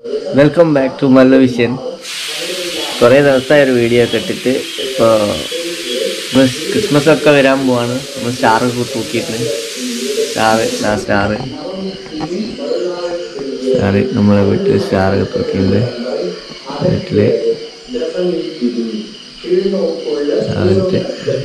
welcome back to Malla vision കുറേ ദിവസമായ ഒരു വീഡിയോ ഒക്കെ ഇട്ടിട്ട് ഇപ്പോൾ ക്രിസ്മസ് ഒക്കെ വരാൻ പോവാണ് നമ്മൾ സ്റ്റാറൊക്കെ തൂക്കിയിട്ട് സ്റ്റാറ് ആ സ്റ്റാറ് സ്റ്റാറ് നമ്മളെ വീട്ടിൽ സ്റ്റാറൊക്കെ തൂക്കിയിട്ടുണ്ട് വീട്ടിൽ രാവിലത്തെ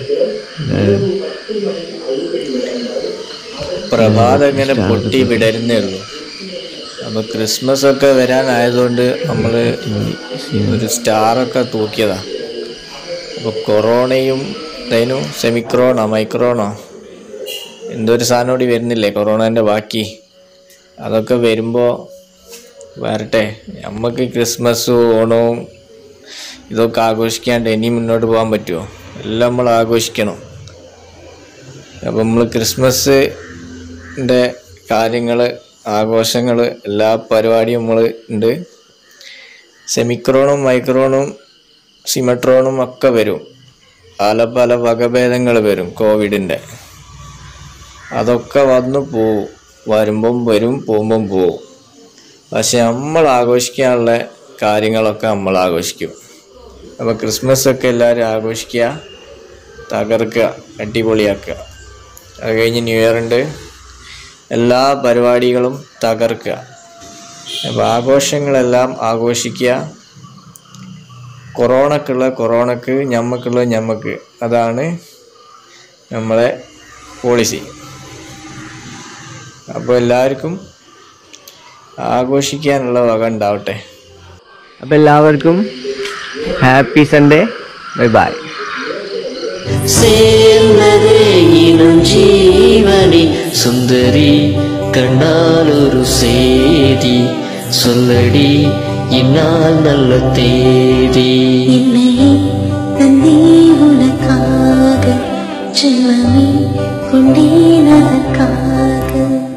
പ്രഭാതം ഇങ്ങനെ പൊട്ടി വിടരുന്നേ ഉള്ളൂ അപ്പൊ ക്രിസ്മസ് ഒക്കെ വരാനായതുകൊണ്ട് നമ്മള് ഒരു സ്റ്റാറൊക്കെ തൂക്കിയതാ അപ്പൊ കൊറോണയും ഇതേനു സെമിക്രോണോ മൈക്രോണോ എന്തോ ഒരു സാധനം കൂടി വരുന്നില്ലേ കൊറോണന്റെ ബാക്കി അതൊക്കെ വരുമ്പോ വരട്ടെ നമുക്ക് ക്രിസ്മസ് ഓണവും ഇതൊക്കെ ആഘോഷിക്കാണ്ട് ഇനി മുന്നോട്ട് പോകാൻ പറ്റുമോ എല്ലാം നമ്മൾ ആഘോഷിക്കണം അപ്പം നമ്മൾ ക്രിസ്മസിൻ്റെ കാര്യങ്ങൾ ആഘോഷങ്ങൾ എല്ലാ പരിപാടിയും നമ്മൾ ഉണ്ട് സെമിക്രോണും മൈക്രോണും സിമട്രോണും ഒക്കെ വരും പല പല വകഭേദങ്ങൾ വരും കോവിഡിൻ്റെ അതൊക്കെ വന്നു പോവും വരുമ്പം വരും പോകുമ്പം പോവും പക്ഷെ നമ്മൾ ആഘോഷിക്കാനുള്ള കാര്യങ്ങളൊക്കെ നമ്മൾ ആഘോഷിക്കും അപ്പോൾ ക്രിസ്മസ് ഒക്കെ എല്ലാവരും ആഘോഷിക്കുക തകർക്കുക അടിപൊളിയാക്കുക അത് കഴിഞ്ഞ് ന്യൂ ഇയർ ഉണ്ട് എല്ലാ പരിപാടികളും തകർക്കുക അപ്പോൾ ആഘോഷങ്ങളെല്ലാം ആഘോഷിക്കുക കൊറോണക്കുള്ള കൊറോണക്ക് ഞമ്മക്കുള്ള ഞമ്മക്ക് അതാണ് നമ്മളെ പോളിസി അപ്പോൾ എല്ലാവർക്കും ആഘോഷിക്കാനുള്ള വക ഉണ്ടാവട്ടെ അപ്പോൾ എല്ലാവർക്കും ഹാപ്പി സൺഡേ ബൈ ബൈ சேர்ந்ததே இனம் ஜீவனி சுந்தரி கண்டால் ஒரு செய்தி சொல்லடி இந்நாள் நல்ல தேதி என்னையே தந்தே உனக்காக செல்லமே கொண்டேன் அதற்காக